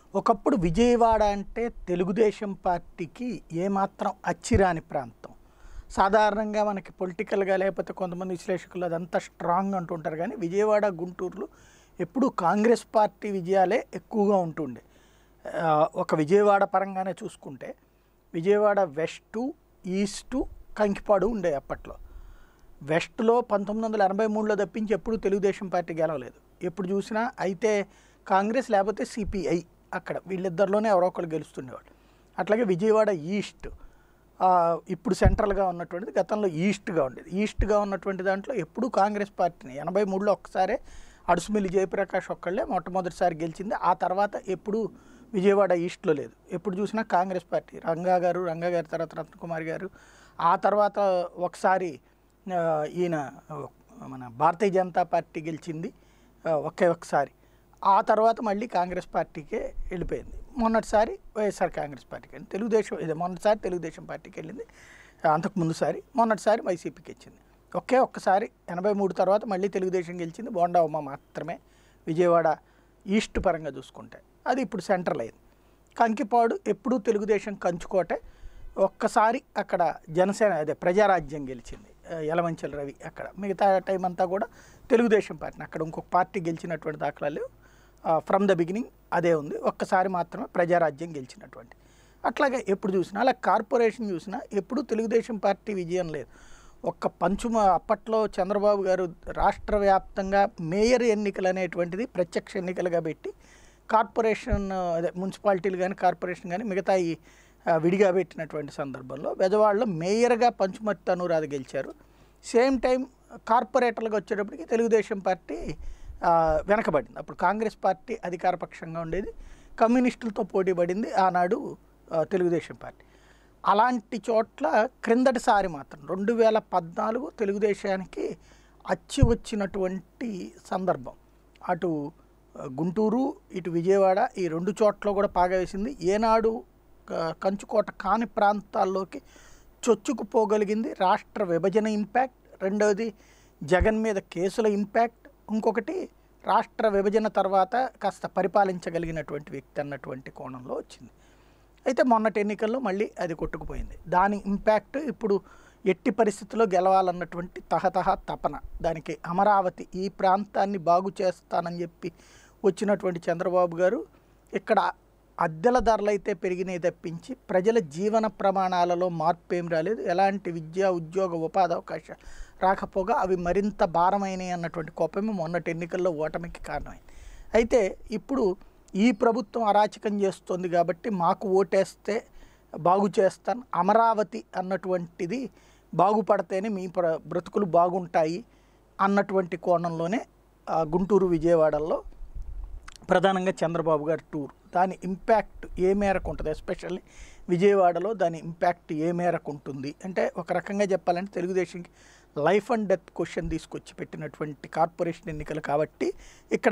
ఒకప్పుడు విజయవాడ అంటే తెలుగుదేశం పార్టీకి ఏమాత్రం అచ్చిరాని ప్రాంతం సాధారణంగా మనకి పొలిటికల్గా లేకపోతే కొంతమంది విశ్లేషకులు అదంతా స్ట్రాంగ్ అంటుంటారు కానీ విజయవాడ గుంటూరులో ఎప్పుడూ కాంగ్రెస్ పార్టీ విజయాలే ఎక్కువగా ఉంటుండే ఆ, ఒక విజయవాడ పరంగానే చూసుకుంటే విజయవాడ వెస్టు ఈస్టు కంకిపాడు ఉండే అప్పట్లో వెస్ట్లో పంతొమ్మిది వందల ఎనభై మూడులో తప్పించి ఎప్పుడు తెలుగుదేశం పార్టీ గెలవలేదు ఎప్పుడు చూసినా అయితే కాంగ్రెస్ లేకపోతే సిపిఐ అక్కడ వీళ్ళిద్దరిలోనే ఎవరో ఒకరు గెలుస్తుండేవాళ్ళు అట్లాగే విజయవాడ ఈస్ట్ ఆ, ఇప్పుడు సెంట్రల్గా ఉన్నటువంటిది గతంలో ఈస్ట్గా ఉండేది ఈస్ట్గా ఉన్నటువంటి దాంట్లో ఎప్పుడూ కాంగ్రెస్ పార్టీని ఎనభై మూడులో ఒక్కసారే అడుసుమిల్లి జయప్రకాష్ ఒక్కళ్ళే మొట్టమొదటిసారి గెలిచింది ఆ తర్వాత ఎప్పుడు విజయవాడ ఈస్ట్లో లేదు ఎప్పుడు చూసినా కాంగ్రెస్ పార్టీ రంగా గారు రంగా గారి తర్వాత రత్నకుమార్ గారు ఆ తర్వాత ఒకసారి ఆ, ఈయన ఆ, మన భారతీయ జనతా పార్టీ గెలిచింది ఆ, ఒకే ఒకసారి ఆ తర్వాత మళ్ళీ కాంగ్రెస్ పార్టీకే వెళ్ళిపోయింది మొన్నటిసారి వైఎస్ఆర్ కాంగ్రెస్ పార్టీకి వెళ్ళింది తెలుగుదేశం ఇది మొన్నటిసారి తెలుగుదేశం పార్టీకి వెళ్ళింది అంతకు ముందుసారి మొన్నటిసారి వైసీపీకి ఇచ్చింది ఒకే ఒక్కసారి ఎనభై మూడు తర్వాత మళ్ళీ తెలుగుదేశం గెలిచింది బోండా ఉమ్మ మాత్రమే విజయవాడ ఈస్ట్ పరంగా చూసుకుంటే అది ఇప్పుడు సెంట్రల్ అయింది కంకిపాడు ఎప్పుడూ తెలుగుదేశం కంచుకోటే ఒక్కసారి అక్కడ జనసేన అదే ప్రజారాజ్యం గెలిచింది ఆ, యలమంచల రవి అక్కడ మిగతా టైం అంతా కూడా తెలుగుదేశం పార్టీ అక్కడ ఇంకొక పార్టీ గెలిచినటువంటి దాఖలాలు ఫ్రమ్ ద బిగినింగ్ అదే ఉంది ఒక్కసారి మాత్రమే ప్రజారాజ్యం గెలిచినటువంటి అట్లాగే ఎప్పుడు చూసినా అలా కార్పొరేషన్ చూసినా ఎప్పుడూ తెలుగుదేశం పార్టీ విజయం లేదు ఒక్క పంచుమ అప్పట్లో చంద్రబాబు గారు రాష్ట్ర వ్యాప్తంగా మేయర్ ఎన్నికలు అనేటువంటిది ప్రత్యక్ష ఎన్నికలుగా పెట్టి కార్పొరేషన్ అదే మున్సిపాలిటీలు కానీ కార్పొరేషన్ కానీ మిగతా ఈ ఆ, విడిగా పెట్టినటువంటి సందర్భంలో బెజవాడలో మేయర్గా పంచుమర్తి అనురాధ గెలిచారు సేమ్ టైం కార్పొరేటర్లుగా వచ్చేటప్పటికి తెలుగుదేశం పార్టీ ఆ, వెనకబడింది అప్పుడు కాంగ్రెస్ పార్టీ అధికార పక్షంగా ఉండేది కమ్యూనిస్టులతో పోటీ పడింది ఆనాడు ఆ, తెలుగుదేశం పార్టీ అలాంటి చోట్ల క్రిందటిసారి మాత్రం రెండు వేల పద్నాలుగు తెలుగుదేశానికి అచ్చి వచ్చినటువంటి సందర్భం అటు ఆ, గుంటూరు ఇటు విజయవాడ ఈ రెండు చోట్ల కూడా పాగా వేసింది ఏనాడు ఆ, కంచుకోట కాని ప్రాంతాల్లోకి చొచ్చుకుపోగలిగింది రాష్ట్ర విభజన ఇంపాక్ట్ రెండవది జగన్ మీద కేసుల ఇంపాక్ట్ ఇంకొకటి రాష్ట్ర విభజన తర్వాత కాస్త పరిపాలించగలిగినటువంటి వ్యక్తి అన్నటువంటి కోణంలో వచ్చింది అయితే మొన్నటి ఎన్నికల్లో మళ్ళీ అది కొట్టుకుపోయింది దాని ఇంపాక్ట్ ఇప్పుడు ఎట్టి పరిస్థితుల్లో గెలవాలన్నటువంటి తహతహ తపన దానికి అమరావతి ఈ ప్రాంతాన్ని బాగు చేస్తానని చెప్పి వచ్చినటువంటి చంద్రబాబు గారు ఇక్కడ అద్దెల ధరలు అయితే పెరిగినాయి తప్పించి ప్రజల జీవన ప్రమాణాలలో మార్పు ఏం రాలేదు ఎలాంటి విద్యా ఉద్యోగ ఉపాధి అవకాశాలు రాకపోగా అవి మరింత భారమైనవి అన్నటువంటి కోపమే మొన్నటి ఎన్నికల్లో ఓటమికి కారణమైంది అయితే ఇప్పుడు ఈ ప్రభుత్వం అరాచకం చేస్తోంది కాబట్టి మాకు ఓటేస్తే బాగు చేస్తాను అమరావతి అన్నటువంటిది బాగుపడితేనే మీ ప్ర బ్రతుకులు బాగుంటాయి అన్నటువంటి కోణంలోనే ఆ, గుంటూరు విజయవాడల్లో ప్రధానంగా చంద్రబాబు గారి టూర్ దాని ఇంపాక్ట్ ఏ మేరకు ఉంటుంది ఎస్పెషల్లీ విజయవాడలో దాని ఇంపాక్ట్ ఏ మేరకు ఉంటుంది అంటే ఒక రకంగా చెప్పాలంటే తెలుగుదేశంకి లైఫ్ అండ్ డెత్ క్వశ్చన్ తీసుకొచ్చి పెట్టినటువంటి కార్పొరేషన్ ఎన్నికలు కాబట్టి ఇక్కడ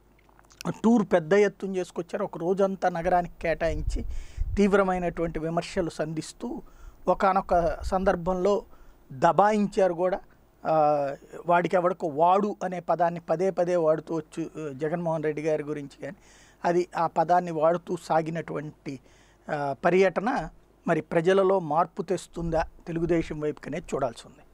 టూర్ పెద్ద ఎత్తున చేసుకొచ్చారు ఒక రోజంతా నగరానికి కేటాయించి తీవ్రమైనటువంటి విమర్శలు సంధిస్తూ ఒకానొక సందర్భంలో దబాయించారు కూడా ఆ, వాడికి ఎవడికో వాడు అనే పదాన్ని పదే పదే వాడుతూ వచ్చు ఆ, జగన్మోహన్ రెడ్డి గారి గురించి కానీ అది ఆ పదాన్ని వాడుతూ సాగినటువంటి ఆ, పర్యటన మరి ప్రజలలో మార్పు తెస్తుందా తెలుగుదేశం వైపుకనే చూడాల్సి ఉంది